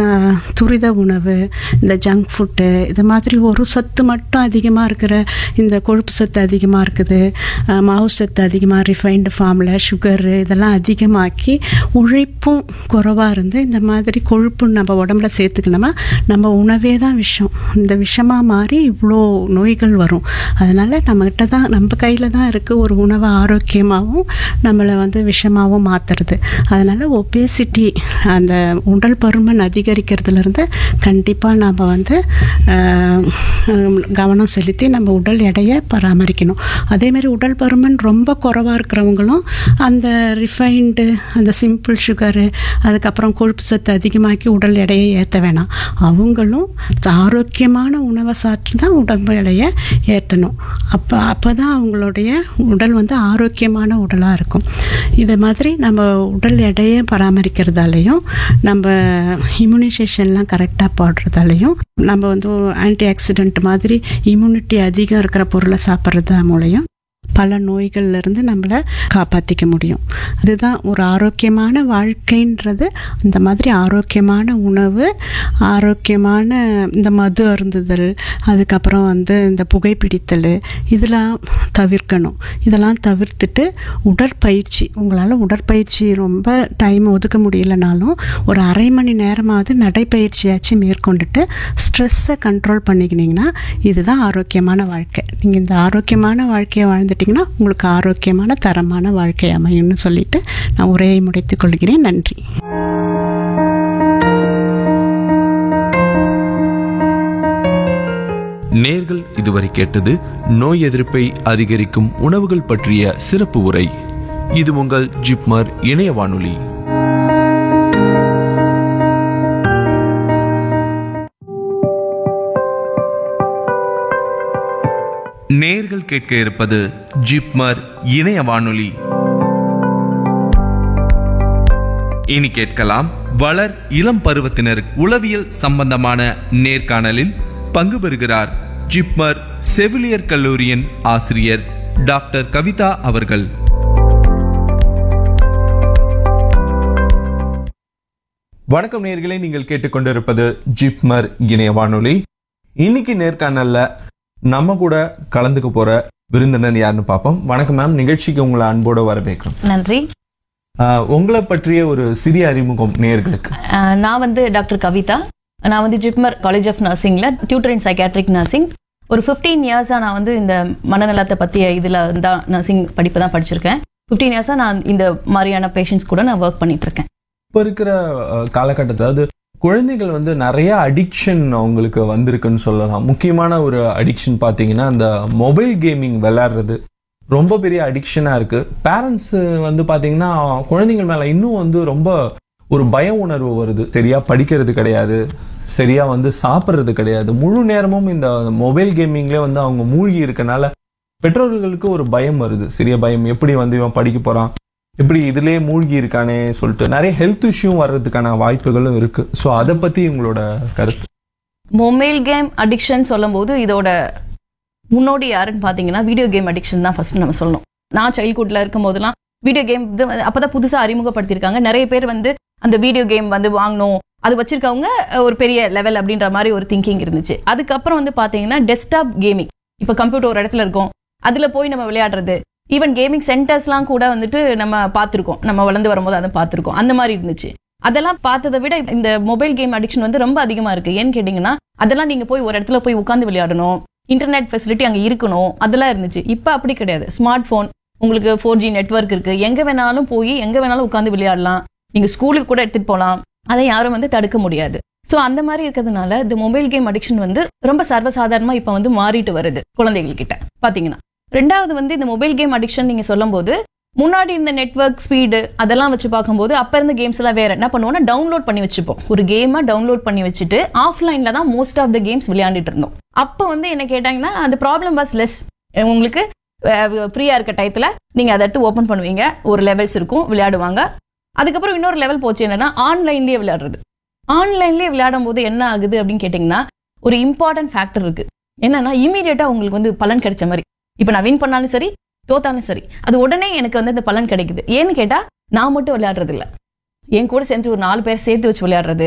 த துரித உணவு இந்த ஜங்க் ஃபுட்டு இது மாதிரி ஒரு சத்து மட்டும் அதிகமாக இருக்கிற இந்த கொழுப்பு சத்து அதிகமாக இருக்குது அஹ், மாவு சத்து அதிகமாக ரிஃபைன்டு ஃபார்மில் சுகரு இதெல்லாம் அதிகமாக்கி உழைப்பும் குறைவாக இருந்து இந்த மாதிரி கொழுப்பு நம்ம உடம்புல சேர்த்துக்கணுமா நம்ம உணவே தான் விஷம் இந்த விஷமாக மாறி இவ்வளோ நோய்கள் வரும் அதனால் நம்மக்கிட்ட தான் நம்ம கையில் தான் இருக்குது ஒரு உணவை ஆரோக்கியமாகவும் நம்மளை வந்து விஷமாகவும் மாற்றுறது அதனால் ஒபேசிட்டி அந்த உடல் பருமன் அதிகரிக்கிறதுலேருந்து கண்டிப்பாக நம்ம வந்து ஆஹ், ஹம், கவனம் செலுத்தி நம்ம உடல் எடையை பராமரிக்கணும் அதேமாதிரி உடல் பருமன் ரொம்ப குறைவாக இருக்கிறவங்களும் அந்த ரிஃபைன்டு அந்த சிம்பிள் சுகரு அதுக்கப்புறம் கொழுப்பு சத்து அதிகமாக்கி உடல் எடையை ஏற்ற வேணாம் அவங்களும் ஆரோக்கியமான உணவை சாப்பிட்டு தான் உடம்பு எடையை ஏற்றணும் அப்போ அப்போ தான் அவங்களுடைய உடல் வந்து ஆரோக்கியமான உடலாக இருக்கும் இதை மாதிரி நம்ம உடல் எடையை பராமரிக்கிறதாலையும் நம்ம இம்யூனைசேஷன்லாம் கரெக்டாக போடுறதாலையும் நம்ம வந்து ஆன்டி ஆக்சிடென்ட் மாதிரி இம்யூனிட்டி அதிகம் இருக்கிற பொருளை சாப்பிட்றது மூலையும் பல நோய்கள்ல இருந்து நம்மளை காப்பாற்றிக்க முடியும் அதுதான் ஒரு ஆரோக்கியமான வாழ்க்கைன்றது இந்த மாதிரி ஆரோக்கியமான உணவு ஆரோக்கியமான இந்த மது அருந்துதல் அதுக்கப்புறம் வந்து இந்த புகைப்பிடித்தல் இதெல்லாம் தவிர்க்கணும் இதெல்லாம் தவிர்த்துட்டு உடற்பயிற்சி உங்களால் உடற்பயிற்சி ரொம்ப டைம் ஒதுக்க முடியலனாலும் ஒரு அரை மணி நேரமாவது நடைப்பயிற்சியாச்சும் மேற்கொண்டுட்டு ஸ்ட்ரெஸ்ஸை கண்ட்ரோல் பண்ணிக்கினீங்கன்னா இதுதான் ஆரோக்கியமான வாழ்க்கை நீங்கள் இந்த ஆரோக்கியமான வாழ்க்கையை வாழ்ந்துட்டிங்கன்னா உங்களுக்கு ஆரோக்கியமான தரமான வாழ்க்கை அமையும்னு சொல்லிட்டு நான் உரையை முடித்துக் கொள்கிறேன் நன்றி நேர்கள் இதுவரை கேட்டது நோய் எதிர்ப்பை அதிகரிக்கும் உணவுகள் பற்றிய சிறப்பு உரை இது உங்கள் ஜிப்மர் இணைய வானொலி நேர்கள் கேட்க இருப்பது ஜிப்மர் இணைய வானொலி இனி கேட்கலாம் வளர் இளம் பருவத்தினர் உளவியல் சம்பந்தமான நேர்காணலில் பங்கு பெறுகிறார் ஜிப்மர் செவிலியர் கல்லூரியின் ஆசிரியர் டாக்டர் கவிதா அவர்கள் வணக்கம் நேர்களே நீங்கள் கேட்டுக்கொண்டிருப்பது ஜிப்மர் இணைய வானொலி இன்னைக்கு நேர்காணல்ல நம்ம கூட கலந்துக்க போற விருந்தினர் யாருன்னு பார்ப்போம் வணக்கம் மேம் நிகழ்ச்சிக்கு உங்களை அன்போடு வரவேற்கிறோம் நன்றி ஆஹ் உங்களை பற்றிய ஒரு சிறிய அறிமுகம் நேர்களுக்கு அஹ் நான் வந்து டாக்டர் கவிதா நான் வந்து ஜிப்மர் காலேஜ் ஆஃப் நர்சிங்ல டியூட்டர் இன் சைக்காட்ரிக் நர்சிங் ஒரு ஃபிஃப்டீன் இயர்ஸாக நான் வந்து இந்த மனநலத்தை பற்றிய இதில் தான் நர்சிங் படிப்பு தான் படிச்சிருக்கேன் ஃபிஃப்டீன் இயர்ஸாக நான் இந்த மாதிரியான பேஷண்ட்ஸ் கூட நான் ஒர்க் பண்ணிட்டு இருக்கேன் இப்போ இருக்கிற அஹ், காலகட்டத்தில் அதாவது குழந்தைகள் வந்து நிறைய அடிக்ஷன் அவங்களுக்கு வந்திருக்குன்னு சொல்லலாம் முக்கியமான ஒரு அடிக்ஷன் பார்த்தீங்கன்னா அந்த மொபைல் கேமிங் விளையாடுறது ரொம்ப பெரிய அடிக்ஷனாக இருக்கு பேரண்ட்ஸ் வந்து பார்த்தீங்கன்னா குழந்தைகள் மேலே இன்னும் வந்து ரொம்ப ஒரு பய உணர்வு வருது சரியா படிக்கிறது கிடையாது சரியா வந்து சாப்பிட்றது கிடையாது முழு நேரமும் இந்த மொபைல் கேமிங்லேயே வந்து அவங்க மூழ்கி இருக்கனால பெற்றோர்களுக்கு ஒரு பயம் வருது சிறிய பயம் எப்படி வந்து இவன் படிக்க போறான் எப்படி இதுலயே மூழ்கி இருக்கானே சொல்லிட்டு நிறைய ஹெல்த் இஷ்யூ வர்றதுக்கான வாய்ப்புகளும் இருக்கு ஸோ அதை பத்தி உங்களோட கருத்து மொபைல் கேம் அடிக்ஷன் சொல்லும்போது இதோட முன்னோடி யாருன்னு பார்த்தீங்கன்னா வீடியோ கேம் அடிக்ஷன் தான் ஃபர்ஸ்ட் நம்ம சொல்லணும் நான் சைல்ட்ஹுட்ல இருக்கும் போதெல்லாம் வீடியோ கேம் அப்பதான் புதுசா அறிமுகப்படுத்தியிருக்காங்க நிறைய பேர் வந்து அந்த வீடியோ கேம் வந்து வாங்கணும் அது வச்சிருக்கவங்க அஹ், ஒரு பெரிய லெவல் அப்படின்ற மாதிரி ஒரு திங்கிங் இருந்துச்சு அதுக்கப்புறம் வந்து பாத்தீங்கன்னா டெஸ்க்டாப் கேமிங் இப்போ கம்ப்யூட்டர் ஒரு இடத்துல இருக்கும் அதுல போய் நம்ம விளையாடுறது ஈவன் கேமிங் சென்டர்ஸ்லாம் கூட வந்துட்டு நம்ம பார்த்துருக்கோம் நம்ம வளர்ந்து வரும்போது அதை பார்த்துருக்கோம் அந்த மாதிரி இருந்துச்சு அதெல்லாம் பார்த்ததை விட இந்த மொபைல் கேம் அடிக்ஷன் வந்து ரொம்ப அதிகமா இருக்கு ஏன்னு கேட்டிங்கன்னா அதெல்லாம் நீங்க போய் ஒரு இடத்துல போய் உட்காந்து விளையாடணும் இன்டர்நெட் ஃபெசிலிட்டி அங்க இருக்கணும் அதெல்லாம் இருந்துச்சு இப்போ அப்படி கிடையாது ஸ்மார்ட் போன் உங்களுக்கு ஃபோர் ஜி நெட்ஒர்க் இருக்கு எங்க வேணாலும் போய் எங்க வேணாலும் உட்காந்து விளையாடலாம் நீங்க ஸ்கூலுக்கு கூட எடுத்துட்டு போகலாம் அதை யாரும் வந்து தடுக்க முடியாது ஸோ அந்த மாதிரி இருக்கிறதுனால இந்த மொபைல் கேம் அடிக்ஷன் வந்து ரொம்ப சர்வசாதாரணமா இப்போ வந்து மாறிட்டு வருது குழந்தைகள் கிட்ட பாத்தீங்கன்னா ரெண்டாவது வந்து இந்த மொபைல் கேம் அடிக்ஷன் நீங்க சொல்லும்போது முன்னாடி இந்த நெட்வொர்க் ஸ்பீடு அதெல்லாம் வச்சு பார்க்கும்போது அப்ப இருந்த கேம்ஸ் எல்லாம் வேற என்ன பண்ணுவோம்னா டவுன்லோட் பண்ணி வச்சுப்போம் ஒரு கேமை டவுன்லோட் பண்ணி வச்சுட்டு ஆஃப்லைன்ல தான் மோஸ்ட் ஆஃப் த கேம்ஸ் விளையாண்டுட்டு இருந்தோம் அப்போ வந்து என்ன கேட்டாங்கன்னா அந்த ப்ராப்ளம் வாஸ் லெஸ் உங்களுக்கு ஃப்ரீயா இருக்க டயத்துல நீங்க அதை எடுத்து ஓபன் பண்ணுவீங்க ஒரு லெவல்ஸ் இருக்கும் விளையாடுவாங்க அதுக்கப்புறம் இன்னொரு லெவல் போச்சு என்னன்னா ஆன்லைன்லயே விளையாடுறது ஆன்லைன்லயே விளையாடும் போது என்ன ஆகுது அப்படின்னு கேட்டிங்கன்னா ஒரு இம்பார்ட்டன்ட் ஃபேக்டர் இருக்கு என்னன்னா இமீடியட்டா உங்களுக்கு வந்து பலன் கிடைச்ச மாதிரி இப்போ நான் வின் பண்ணாலும் சரி தோத்தாலும் சரி அது உடனே எனக்கு வந்து இந்த பலன் கிடைக்குது ஏன்னு கேட்டா நான் மட்டும் விளையாடுறது இல்ல என் கூட சேர்ந்து ஒரு நாலு பேர் சேர்த்து வச்சு விளையாடுறது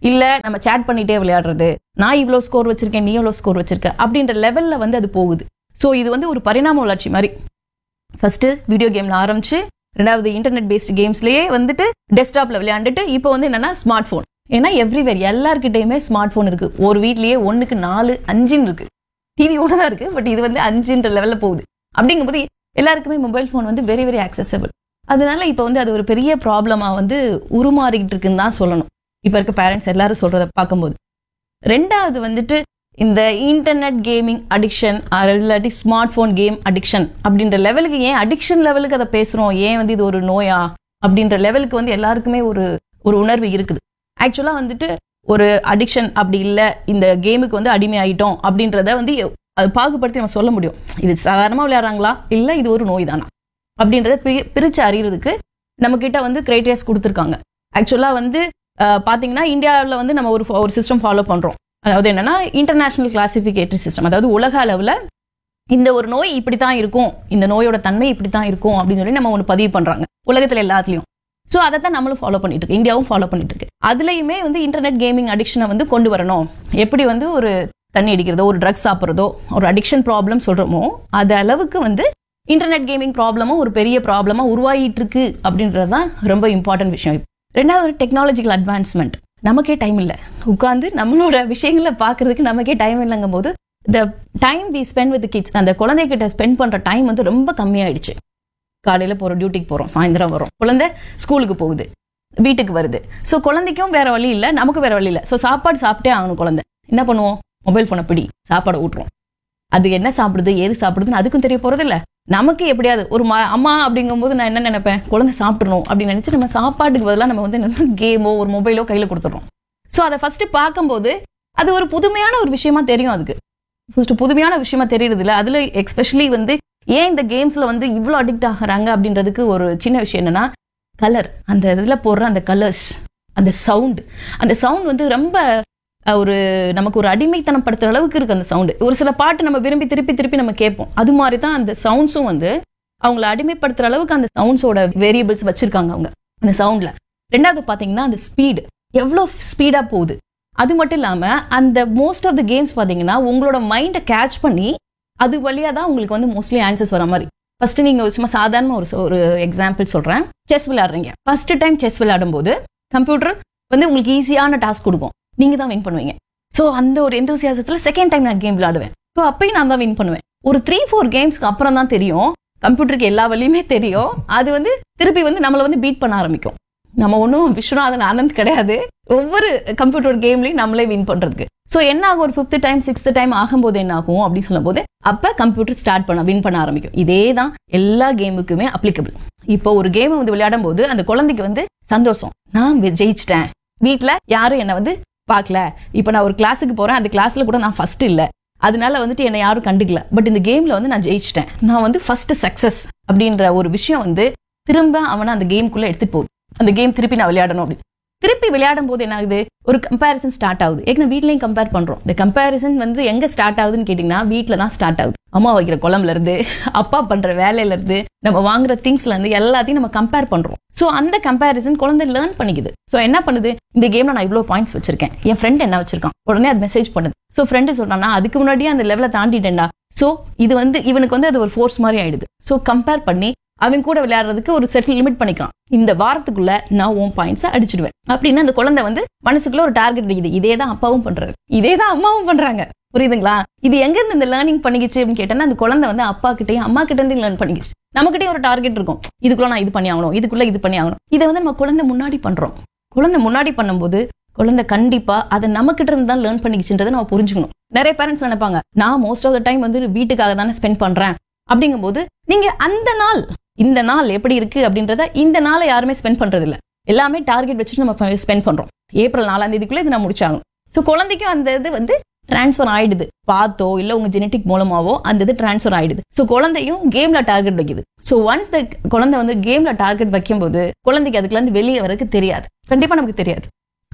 இல்ல நம்ம சேட் பண்ணிட்டே விளையாடுறது நான் இவ்வளோ ஸ்கோர் வச்சிருக்கேன் நீ எவ்வளோ ஸ்கோர் வச்சிருக்க அப்படின்ற லெவல்ல வந்து அது போகுது ஸோ இது வந்து ஒரு பரிணாம வளர்ச்சி மாதிரி ஃபர்ஸ்ட் வீடியோ கேம்ல ஆரம்பிச்சு ரெண்டாவது இன்டர்நெட் பேஸ்டு கேம்ஸ்லயே வந்துட்டு டெஸ்க்டாப்ல விளையாண்டுட்டு இப்போ வந்து என்னன்னா ஸ்மார்ட் ஃபோன் ஏன்னா எவ்ரிவேர் எல்லார்கிட்டயுமே ஸ்மார்ட் ஃபோன் இருக்கு ஒரு வீட்லயே ஒண்ணுக்கு நாலு அஞ்சுன்னு இருக்கு டிவி ஒன்று தான் இருக்கு பட் இது வந்து அஞ்சுன்ற லெவல்ல போகுது அப்படிங்கும்போது எல்லாருக்குமே மொபைல் ஃபோன் வந்து வெரி வெரி accessible அதனால இப்போ வந்து அது ஒரு பெரிய ப்ராப்ளமா வந்து உருமாறிக்கிட்டு இருக்குன்னு தான் சொல்லணும் இப்போ இருக்க பேரண்ட்ஸ் எல்லாரும் சொல்றத பார்க்கும்போது ரெண்டாவது வந்துட்டு இந்த இன்டர்நெட் கேமிங் அடிக்ஷன் இல்லாட்டி ஸ்மார்ட் ஃபோன் கேம் அடிக்ஷன் அப்படின்ற லெவலுக்கு ஏன் அடிக்ஷன் லெவலுக்கு அதை பேசுறோம் ஏன் வந்து இது ஒரு நோயா அப்படின்ற லெவலுக்கு வந்து எல்லாருக்குமே ஒரு ஒரு உணர்வு இருக்குது ஆக்சுவலா வந்துட்டு ஒரு அடிக்ஷன் அப்படி இல்லை இந்த கேமுக்கு வந்து அடிமை ஆயிட்டோம் அப்படின்றத வந்து அது பாகுபடுத்தி நம்ம சொல்ல முடியும் இது சாதாரணமாக விளையாடுறாங்களா இல்லை இது ஒரு நோய் தானா அப்படின்றத பி- பிரிச்சு அறியறதுக்கு நம்ம கிட்ட வந்து கிரைட்டீரியாஸ் கொடுத்துருக்காங்க ஆக்சுவலாக வந்து அஹ், பாத்தீங்கன்னா இந்தியாவில் வந்து நம்ம ஒரு ஒரு சிஸ்டம் ஃபாலோ பண்றோம் அதாவது என்னன்னா இன்டர்நேஷனல் கிளாசிஃபிகேட்டரி சிஸ்டம் அதாவது உலக அளவில் இந்த ஒரு நோய் இப்படி தான் இருக்கும் இந்த நோயோட தன்மை இப்படி தான் இருக்கும் அப்படின்னு சொல்லி நம்ம ஒன்று பதிவு பண்றாங்க உலகத்துல எல்லாத்துலயும் ஸோ அதை தான் நம்மளும் ஃபாலோ பண்ணிட்டு இருக்கு இந்தியாவும் ஃபாலோ பண்ணிட்டு இருக்கு அதுலயுமே வந்து இன்டர்நெட் கேமிங் அடிக்ஷனை வந்து கொண்டு வரணும் எப்படி வந்து ஒரு தண்ணி அடிக்கிறதோ ஒரு ட்ரக்ஸ் சாப்பிட்றதோ ஒரு அடிக்ஷன் ப்ராப்ளம் சொல்றோமோ அது அளவுக்கு வந்து இன்டர்நெட் கேமிங் ப்ராப்ளமும் ஒரு பெரிய ப்ராப்ளமா உருவாகிட்டு இருக்கு அப்படின்றது தான் ரொம்ப இம்பார்ட்டன்ட் விஷயம் ரெண்டாவது ஒரு டெக்னாலஜிக்கல் அட்வான்ஸ்மெண்ட் நமக்கே டைம் இல்லை உட்காந்து நம்மளோட விஷயங்களை பார்க்கறதுக்கு நமக்கே டைம் இல்லைங்கும் போது இந்த time we spend with kids அந்த குழந்தைகிட்ட ஸ்பெண்ட் பண்ற டைம் வந்து ரொம்ப கம்மியாயிடுச்சு காலையில போறோம் டியூட்டிக்கு போறோம் சாயந்தரம் வரோம் குழந்தை ஸ்கூலுக்கு போகுது வீட்டுக்கு வருது ஸோ குழந்தைக்கும் வேற வழி இல்லை நமக்கு வேற வழி இல்லை ஸோ சாப்பாடு சாப்பிட்டே ஆகணும் குழந்தை என்ன பண்ணுவோம் மொபைல் ஃபோனை பிடி சாப்பாடை ஊட்டுறோம் அது என்ன சாப்பிடுது ஏது சாப்பிடுதுன்னு அதுக்கும் தெரிய போறது இல்ல நமக்கு எப்படியாவது ஒரு ம- அம்மா அப்படிங்கும்போது நான் என்ன நினைப்பேன் குழந்தை சாப்பிடணும் அப்படின்னு நினைச்சு நம்ம சாப்பாட்டுக்கு பதிலாக நம்ம வந்து கேமோ ஒரு மொபைலோ கையில கொடுத்துறோம் ஸோ அதை ஃபர்ஸ்ட் பார்க்கும்போது அது ஒரு புதுமையான ஒரு விஷயமா தெரியும் அதுக்கு ஃபர்ஸ்ட் புதுமையான விஷயமா தெரியுது இல்ல அதுல எக்ஸ்பெஷலி வந்து ஏன் இந்த கேம்ஸ்ல வந்து இவ்வளோ அடிக்ட் ஆகுறாங்க அப்படின்றதுக்கு ஒரு சின்ன விஷயம் என்னன்னா கலர் அந்த இதுல போடுற அந்த கலர்ஸ் அந்த சவுண்ட் அந்த சவுண்ட் வந்து ரொம்ப அஹ், ஒரு நமக்கு ஒரு அடிமைத்தனம் படுத்துற அளவுக்கு இருக்கு அந்த சவுண்டு ஒரு சில பாட்டு நம்ம விரும்பி திருப்பி திருப்பி நம்ம கேட்போம் அது மாதிரி தான் அந்த சவுண்ட்ஸும் வந்து அவங்கள அடிமைப்படுத்துற அளவுக்கு அந்த சவுண்ட்ஸோட வேரியபிள்ஸ் வச்சிருக்காங்க அவங்க அந்த சவுண்ட்ல ரெண்டாவது பாத்தீங்கன்னா அந்த ஸ்பீடு எவ்வளோ ஸ்பீடா போகுது அது மட்டும் இல்லாம அந்த மோஸ்ட் ஆஃப் த கேம்ஸ் பாத்தீங்கன்னா உங்களோட மைண்டை கேட்ச் பண்ணி அது வழியா தான் உங்களுக்கு வந்து மோஸ்ட்லி ஆன்சர்ஸ் வர மாதிரி ஃபர்ஸ்ட் நீங்க சும்மா சாதாரண ஒரு ஒரு எக்ஸாம்பிள் சொல்றேன் செஸ் விளையாடுறீங்க ஃபர்ஸ்ட் டைம் செஸ் விளையாடும் போது கம்ப்யூட்டர் வந்து உங்களுக்கு ஈஸியான டாஸ்க் கொடுக்கும் நீங்க தான் வின் பண்ணுவீங்க ஸோ அந்த ஒரு எந்தோசியாசத்துல செகண்ட் டைம் நான் கேம் விளையாடுவேன் ஸோ அப்பயும் நான் தான் வின் பண்ணுவேன் ஒரு த்ரீ ஃபோர் கேம்ஸ்க்கு அப்புறம் தான் தெரியும் கம்ப்யூட்டருக்கு எல்லா வழியுமே தெரியும் அது வந்து திருப்பி வந்து நம்மளை வந்து பீட் பண்ண ஆரம்பிக்கும் நம்ம ஒன்றும் விஸ்வநாதன் ஆனந்த் கிடையாது ஒவ்வொரு கம்ப்யூட்டர் கேம்லையும் நம்மளே வின் பண்றதுக்கு ஸோ என்ன ஆகும் ஒரு ஃபிஃப்த் டைம் சிக்ஸ்த் டைம் ஆகும்போது என்ன ஆகும் அப்படின்னு சொல்லும்போது அப்ப கம்ப்யூட்டர் ஸ்டார்ட் பண்ண வின் பண்ண ஆரம்பிக்கும் இதே தான் எல்லா கேமுக்குமே அப்ளிகபிள் இப்போ ஒரு கேமை வந்து விளையாடும் போது அந்த குழந்தைக்கு வந்து சந்தோஷம் நான் வி- ஜெயிச்சிட்டேன் வீட்டில் யாரும் என்னை வந்து பார்க்கல இப்போ நான் ஒரு கிளாஸுக்கு போறேன் அந்த கிளாஸ்ல கூட நான் ஃபர்ஸ்ட் இல்லை அதனால வந்துட்டு என்னை யாரும் கண்டுக்கல பட் இந்த கேம்ல வந்து நான் ஜெயிச்சிட்டேன் நான் வந்து ஃபர்ஸ்ட் சக்சஸ் அப்படின்ற ஒரு விஷயம் வந்து திரும்ப அவனை அந்த கேம்குள்ள எடுத்துட்டு போகுது அந்த கேம் திருப்பி நான் விளையாடணும் அப்படி திருப்பி விளையாடும் போது என்ன ஆகுது ஒரு கம்பேரிசன் ஸ்டார்ட் ஆகுது ஏற்கனவே வீட்லயும் கம்பேர் பண்றோம் இந்த கம்பேரிசன் வந்து எங்க ஸ்டார்ட் ஆகுதுன்னு கேட்டீங்கன்னா வீட்ல தான் ஸ்டார்ட் ஆகுது அம்மா வைக்கிற குழம்புல இருந்து அப்பா பண்ற வேலையில இருந்து நம்ம வாங்குற திங்ஸ்ல இருந்து எல்லாத்தையும் நம்ம கம்பேர் பண்றோம் சோ அந்த கம்பேரிசன் குழந்தை லேர்ன் பண்ணிக்குது சோ என்ன பண்ணுது இந்த கேம்ல நான் இவ்வளவு பாயிண்ட்ஸ் வச்சிருக்கேன் என் ஃப்ரெண்ட் என்ன வச்சிருக்கான் உடனே அது மெசேஜ் பண்ணுது சோ ஃப்ரெண்டு சொல்றானா அதுக்கு முன்னாடியே அந்த லெவலை தாண்டிட்டேன்டா சோ இது வந்து இவனுக்கு வந்து அது ஒரு ஃபோர்ஸ் மாதிரி ஆயிடுது சோ கம்பேர் பண்ணி அவன் கூட விளையாடுறதுக்கு ஒரு செட்டில் லிமிட் பண்ணிக்கலாம் இந்த வாரத்துக்குள்ள நான் உன் பாயிண்ட்ஸை அடிச்சிடுவேன் அப்படின்னு அந்த குழந்தை வந்து மனசுக்குள்ள ஒரு டார்கெட் அடிக்குது இதே தான் அப்பாவும் பண்றாரு இதே தான் அம்மாவும் பண்றாங்க புரியுதுங்களா இது எங்க இருந்து இந்த லேர்னிங் பண்ணிக்கிச்சு அப்படின்னு கேட்டேன்னா அந்த குழந்தை வந்து அப்பா கிட்டயும் அம்மா கிட்ட இருந்து லேர்ன் பண்ணிக்கிச்சு நம்மகிட்டயும் ஒரு டார்கெட் இருக்கும் இதுக்குள்ள நான் இது பண்ணி ஆகணும் இதுக்குள்ள இது பண்ணி ஆகணும் இதை வந்து நம்ம குழந்தை முன்னாடி பண்றோம் குழந்தை முன்னாடி பண்ணும்போது குழந்தை கண்டிப்பா அதை நம்ம கிட்ட இருந்து தான் லேர்ன் பண்ணிக்கிச்சுன்றதை நம்ம புரிஞ்சுக்கணும் நிறைய பேரண்ட்ஸ் நினைப்பாங்க நான் மோஸ்ட் ஆஃப் த டைம் வந்து வீட்டுக்காக தானே ஸ்பெண்ட் பண்றேன் அப்படிங்கும்போது நீங்க அந்த நாள் இந்த நாள் எப்படி இருக்கு அப்படின்றத இந்த நாளை யாருமே ஸ்பெண்ட் பண்றது இல்ல எல்லாமே டார்கெட் வச்சுட்டு நம்ம ஸ்பெண்ட் பண்றோம் ஏப்ரல் நாலாம் தேதிக்குள்ள இது நான் முடிச்சாகணும் ஸோ குழந்தைக்கும் அந்த இது வந்து டிரான்ஸ்ஃபர் ஆயிடுது பார்த்தோ இல்ல உங்க ஜெனட்டிக் மூலமாவோ அந்த இது டிரான்ஸ்ஃபர் ஆயிடுது ஸோ குழந்தையும் கேம்ல டார்கெட் வைக்குது ஸோ ஒன்ஸ் த குழந்தை வந்து கேம்ல டார்கெட் வைக்கும்போது குழந்தைக்கு அதுக்குள்ள இருந்து வெளியே வரதுக்கு தெரியாது கண்டிப்பா நமக்கு தெரியாது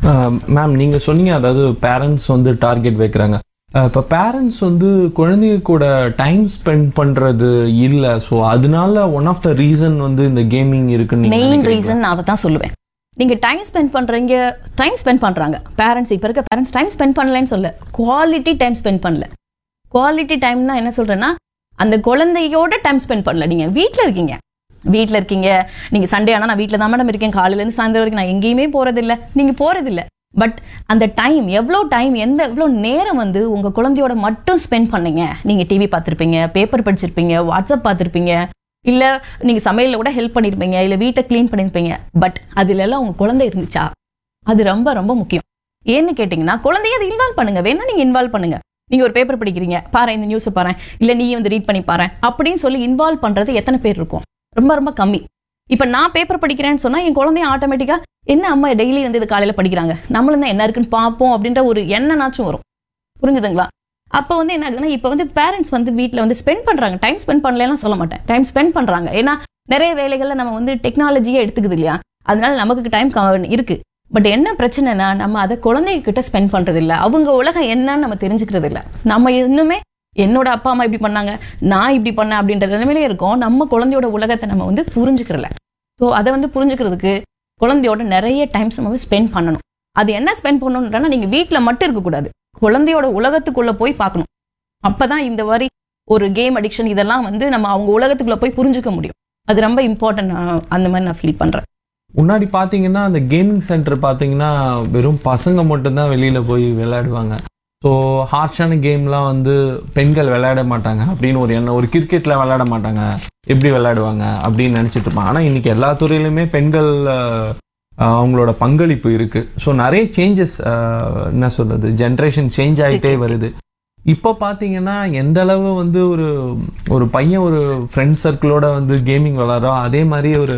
மேம் நீங்க சொன்னீங்க அதாவது பேரண்ட்ஸ் வந்து டார்கெட் வைக்கிறாங்க அஹ், இப்ப பேரண்ட்ஸ் வந்து குழந்தைங்க கூட டைம் ஸ்பெண்ட் பண்றது இல்ல சோ அதனால ஒன் ஆஃப் த ரீசன் வந்து இந்த கேமிங் இருக்குன்னு நீங்க மெயின் நினைக்கிறீங்களா? ரீசன் நான் அதை தான் சொல்லுவேன் நீங்க டைம் ஸ்பெண்ட் பண்றீங்க டைம் ஸ்பெண்ட் பண்றாங்க பேரண்ட்ஸ் இப்ப இருக்க பேரண்ட்ஸ் டைம் ஸ்பெண்ட் பண்ணலன்னு சொல்ல குவாலிட்டி டைம் ஸ்பெண்ட் பண்ணல குவாலிட்டி டைம்னா என்ன சொல்றேன்னா அந்த குழந்தையோட டைம் ஸ்பெண்ட் பண்ணல நீங்க வீட்ல இருக்கீங்க வீட்ல இருக்கீங்க நீங்க சண்டே ஆனா நான் வீட்ல தான் மேடம் இருக்கேன் காலையில இருந்து சாயந்தரம் வரைக்கும் நான் எங்கேயுமே போறதில்ல நீங்க போறதில்ல பட் அந்த டைம் எவ்வளோ டைம் எந்த எவ்வளோ நேரம் வந்து உங்க குழந்தையோட மட்டும் ஸ்பெண்ட் பண்ணீங்க நீங்க டிவி பார்த்திருப்பீங்க பேப்பர் படிச்சிருப்பீங்க வாட்ஸ்அப் பார்த்திருப்பீங்க இல்ல நீங்க சமையல்ல கூட ஹெல்ப் பண்ணிருப்பீங்க இல்ல வீட்டை க்ளீன் பண்ணிருப்பீங்க பட் அதுல எல்லாம் உங்க குழந்தை இருந்துச்சா அது ரொம்ப ரொம்ப முக்கியம் ஏன்னு கேட்டீங்கன்னா குழந்தைய அதை இன்வால்வ் பண்ணுங்க வேணா நீங்க இன்வால்வ் பண்ணுங்க நீங்க ஒரு பேப்பர் படிக்கிறீங்க பாரு இந்த நியூஸ் பாரு இல்ல நீ வந்து ரீட் பண்ணி பாரு அப்படின்னு சொல்லி இன்வால்வ் பண்றது எத்தனை பேர் இருக்கும் ரொம்ப ரொம்ப கம்மி இப்ப நான் பேப்பர் படிக்கிறேன்னு சொன்னா என் குழந்தைய ஆட்டோமேட்டிக்கா என்ன அம்மா டெய்லி வந்து இது காலையில படிக்கிறாங்க நம்மளும் தான் என்ன இருக்குன்னு பார்ப்போம் அப்படின்ற ஒரு எண்ணனாச்சும் வரும் புரிஞ்சுதுங்களா அப்போ வந்து என்ன ஆகுதுன்னா இப்போ வந்து பேரண்ட்ஸ் வந்து வீட்டில் வந்து ஸ்பெண்ட் பண்றாங்க டைம் ஸ்பெண்ட் பண்ணலாம் சொல்ல மாட்டேன் டைம் ஸ்பெண்ட் பண்றாங்க ஏன்னா நிறைய வேலைகள்ல நம்ம வந்து டெக்னாலஜியே எடுத்துக்குது இல்லையா அதனால நமக்கு டைம் இருக்கு பட் என்ன பிரச்சனைனா நம்ம அதை குழந்தைகிட்ட ஸ்பெண்ட் பண்றது இல்ல அவங்க உலகம் என்னன்னு நம்ம தெரிஞ்சுக்கிறது இல்ல நம்ம இன்னுமே என்னோட அப்பா அம்மா இப்படி பண்ணாங்க நான் இப்படி பண்ணேன் அப்படின்ற நிலைமையிலே இருக்கோம் நம்ம குழந்தையோட உலகத்தை நம்ம வந்து புரிஞ்சுக்கிறல ஸோ அதை வந்து புரிஞ்சுக்கிறதுக்கு குழந்தையோட நிறைய டைம்ஸ் நம்ம ஸ்பெண்ட் பண்ணணும் அது என்ன ஸ்பெண்ட் பண்ணணுன்றனா நீங்க வீட்டில் மட்டும் இருக்கக்கூடாது குழந்தையோட உலகத்துக்குள்ள போய் பார்க்கணும் அப்பதான் இந்த மாதிரி ஒரு கேம் அடிக்ஷன் இதெல்லாம் வந்து நம்ம அவங்க உலகத்துக்குள்ள போய் புரிஞ்சுக்க முடியும் அது ரொம்ப இம்பார்ட்டன்ட் அந்த மாதிரி நான் ஃபீல் பண்றேன் முன்னாடி பார்த்தீங்கன்னா அந்த கேமிங் சென்டர் பார்த்தீங்கன்னா வெறும் பசங்க மட்டும்தான் வெளியில் போய் விளையாடுவாங்க ஸோ ஹார்ஷான கேம்லாம் வந்து பெண்கள் விளையாட மாட்டாங்க அப்படின்னு ஒரு எண்ணம் ஒரு கிரிக்கெட்டில் விளையாட மாட்டாங்க எப்படி விளையாடுவாங்க அப்படின்னு நினச்சிட்டு இருப்பாங்க ஆனால் இன்னைக்கு எல்லா துறையிலுமே பெண்கள் அஹ், அஹ், அவங்களோட பங்களிப்பு இருக்கு ஸோ நிறைய சேஞ்சஸ் என்ன சொல்றது ஜென்ரேஷன் சேஞ்ச் ஆகிட்டே வருது இப்போ பார்த்தீங்கன்னா எந்த அளவு வந்து ஒரு ஒரு பையன் ஒரு ஃப்ரெண்ட் சர்க்கிளோட வந்து கேமிங் விளாட்றோ அதே மாதிரி ஒரு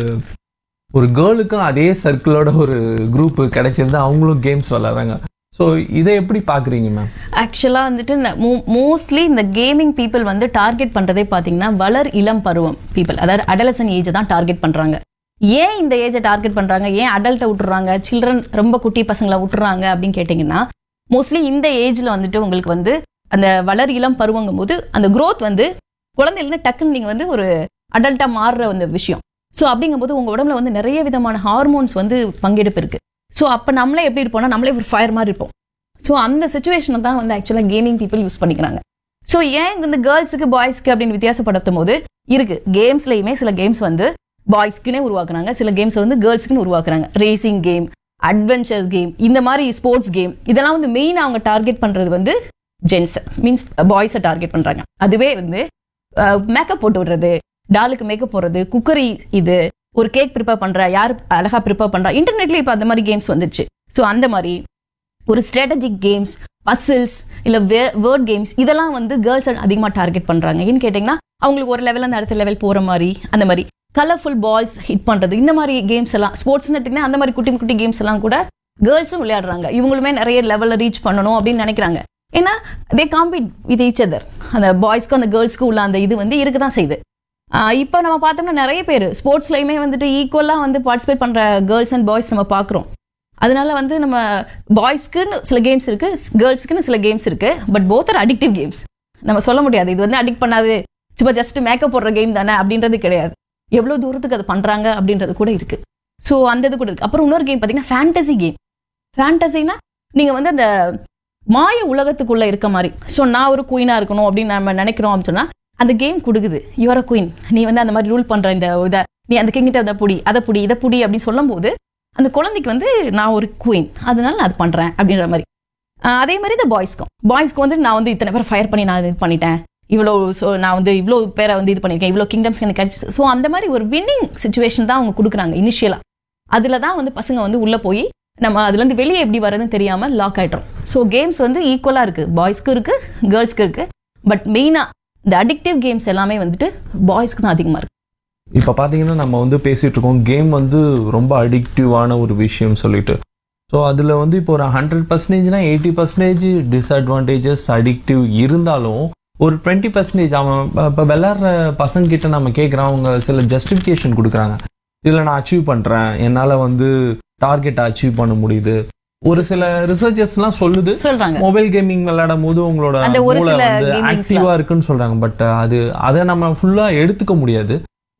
ஒரு கேர்ளுக்கும் அதே சர்க்கிளோட ஒரு குரூப் கிடைச்சிருந்து அவங்களும் கேம்ஸ் விளாட்றாங்க ஸோ இதை எப்படி பார்க்குறீங்க மேம் ஆக்சுவலாக வந்துட்டு மோஸ்ட்லி இந்த கேமிங் பீப்புள் வந்து டார்கெட் பண்ணுறதே பார்த்தீங்கன்னா வளர் இளம் பருவம் பீப்புள் அதாவது அடலசன் ஏஜை தான் டார்கெட் பண்ணுறாங்க ஏன் இந்த ஏஜை டார்கெட் பண்ணுறாங்க ஏன் அடல்ட்டை விட்டுறாங்க சில்ட்ரன் ரொம்ப குட்டி பசங்களை விட்டுறாங்க அப்படின்னு கேட்டிங்கன்னா மோஸ்ட்லி இந்த ஏஜில் வந்துட்டு உங்களுக்கு வந்து அந்த வளர் இளம் பருவங்கும் போது அந்த growth வந்து குழந்தையிலேருந்து டக்குன்னு நீங்கள் வந்து ஒரு அடல்ட்டாக மாறுற அந்த விஷயம் ஸோ அப்படிங்கும்போது உங்கள் உடம்புல வந்து நிறைய விதமான ஹார்மோன்ஸ் வந்து பங்கெடுப்பு இருக்கு ஸோ அப்போ நம்மளே எப்படி இருப்போம்னா நம்மளே ஒரு ஃபயர் மாதிரி இருப்போம் ஸோ அந்த சுச்சுவேஷனை தான் வந்து ஆக்சுவலாக கேமிங் பீப்புள் யூஸ் பண்ணிக்கிறாங்க ஸோ ஏன் இந்த கேர்ள்ஸுக்கு பாய்ஸ்க்கு அப்படின்னு வித்தியாசப்படுத்தும் போது இருக்கு கேம்ஸ்லையுமே சில கேம்ஸ் வந்து பாய்ஸ்க்குனே உருவாக்குறாங்க சில கேம்ஸ் வந்து கேர்ள்ஸ்க்குன்னு உருவாக்குறாங்க ரேசிங் கேம் அட்வென்ச்சர்ஸ் கேம் இந்த மாதிரி ஸ்போர்ட்ஸ் கேம் இதெல்லாம் வந்து மெயினாக அவங்க டார்கெட் பண்றது வந்து ஜென்ஸ் மீன்ஸ் பாய்ஸை டார்கெட் பண்றாங்க அதுவே வந்து மேக்கப் போட்டு விடுறது டாலுக்கு மேக்கப் போடுறது குக்கரி இது ஒரு கேக் ப்ரிப்பேர் பண்றா யார் அழகா ப்ரிப்பேர் பண்றா இன்டர்நெட்ல இப்போ அந்த மாதிரி கேம்ஸ் வந்துச்சு ஸோ அந்த மாதிரி ஒரு ஸ்ட்ராட்டஜிக் கேம்ஸ் பசில்ஸ் இல்ல வேர்ட் கேம்ஸ் இதெல்லாம் வந்து கேர்ள்ஸ் அதிகமா டார்கெட் பண்றாங்க ஏன்னு கேட்டீங்கன்னா அவங்களுக்கு ஒரு லெவல் அந்த அடுத்த லெவல் போற மாதிரி அந்த மாதிரி கலர்ஃபுல் பால்ஸ் ஹிட் பண்றது இந்த மாதிரி கேம்ஸ் எல்லாம் ஸ்போர்ட்ஸ் எடுத்தீங்கன்னா அந்த மாதிரி குட்டி குட்டி கேம்ஸ் எல்லாம் கூட கேர்ள்ஸும் விளையாடுறாங்க இவங்களுமே நிறைய லெவல்ல ரீச் பண்ணணும் அப்படின்னு நினைக்கிறாங்க ஏன்னா they compete with each other அந்த பாய்ஸ்க்கும் அந்த கேர்ள்ஸ்க்கும் உள்ள அந்த இது வந்து இருக்க தான் செய்யுது ஆஹ் இப்போ நம்ம பார்த்தோம்னா நிறைய பேர் ஸ்போர்ட்ஸ்லையுமே வந்துட்டு ஈக்குவலாக வந்து பார்ட்டிசிபேட் பண்ற கேர்ள்ஸ் அண்ட் பாய்ஸ் நம்ம பார்க்குறோம் அதனால வந்து நம்ம பாய்ஸ்க்குன்னு சில கேம்ஸ் இருக்கு கேர்ள்ஸ்க்குன்னு சில கேம்ஸ் இருக்கு but both are addictive games நம்ம சொல்ல முடியாது இது வந்து அடிக்ட் பண்ணாது சும்மா ஜஸ்ட் மேக்கப் போடுற கேம் தானே அப்படின்றது கிடையாது எவ்வளோ தூரத்துக்கு அது பண்றாங்க அப்படின்றது கூட இருக்கு ஸோ அந்த இது கூட இருக்கு அப்புறம் இன்னொரு கேம் பார்த்தீங்கன்னா ஃபேண்டசி கேம் ஃபேண்டசினா நீங்க வந்து அந்த மாய உலகத்துக்குள்ள இருக்க மாதிரி ஸோ நான் ஒரு குயினா இருக்கணும் அப்படின்னு நம்ம நினைக்கிறோம் அப்படின்னு சொன்னா அந்த கேம் கொடுக்குது யுவர் குயின் நீ வந்து அந்த மாதிரி ரூல் பண்ற இந்த இதை நீ அந்த கிங்கிட்ட அதை புடி அதை புடி இதை புடி அப்படின்னு சொல்லும்போது அந்த குழந்தைக்கு வந்து நான் ஒரு குயின் அதனால நான் அது பண்றேன் அப்படின்ற மாதிரி ஆஹ் அதே மாதிரி இந்த பாய்ஸ்க்கும் பாய்ஸ்க்கு வந்து நான் வந்து இத்தனை பேர் ஃபயர் பண்ணி நான் இது பண்ணிட்டேன் இவ்வளோ ஸோ நான் வந்து இவ்வளோ பேரை வந்து இது பண்ணியிருக்கேன் இவ்வளோ கிங்டம்ஸ் எனக்கு கிடைச்சி ஸோ அந்த மாதிரி ஒரு வின்னிங் சுச்சுவேஷன் தான் அவங்க கொடுக்குறாங்க இனிஷியலாக அதில் தான் வந்து பசங்க வந்து உள்ளே போய் நம்ம அதுலேருந்து வெளியே எப்படி வர்றதுன்னு தெரியாமல் லாக் ஆயிட்டோம் ஸோ கேம்ஸ் வந்து ஈக்குவலாக இருக்குது பாய்ஸ்க்கு இருக்குது கேர்ள்ஸ்க்கு இருக்குது பட் மெயினாக இந்த அடிக்டிவ் கேம்ஸ் எல்லாமே வந்துட்டு பாய்ஸ்க்கு தான் அதிகமாக இருக்கு இப்போ பார்த்தீங்கன்னா நம்ம வந்து பேசிட்டு இருக்கோம் கேம் வந்து ரொம்ப அடிக்டிவான ஒரு விஷயம் சொல்லிட்டு ஸோ அதில் வந்து இப்போ ஒரு ஹண்ட்ரட் பர்சன்டேஜ்னா எயிட்டி பர்சன்டேஜ் டிஸ்அட்வான்டேஜஸ் அடிக்டிவ் இருந்தாலும் ஒரு டுவெண்ட்டி பர்சன்டேஜ் அவன் இப்போ விளாட்ற பசங்க கிட்ட நம்ம கேட்குறோம் அவங்க சில ஜஸ்டிஃபிகேஷன் கொடுக்குறாங்க இதில் நான் அச்சீவ் பண்ணுறேன் என்னால் வந்து டார்கெட்டை அச்சீவ் பண்ண முடியுது ஒரு சில ரிசர்ச்சர்ஸ்லாம் சொல்லுது சொல்றாங்க மொபைல் கேமிங் விளையாடும் போது உங்களோட அந்த ஒரு மூளை சில வந்து gamings ஆக்டிவா இருக்குன்னு சொல்றாங்க பட் அது அதை நம்ம ஃபுல்லா எடுத்துக்க முடியாது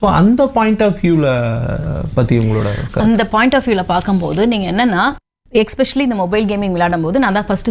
ஸோ அந்த பாயிண்ட் ஆஃப் வியூவில் பற்றி உங்களோட கருத்து? அந்த பாயிண்ட் ஆஃப் வியூல பார்க்கும்போது நீங்க என்னன்னா எக்ஸ்பெஷலி இந்த மொபைல் கேமிங் விளையாடும் போது நான் தான் ஃபர்ஸ்ட்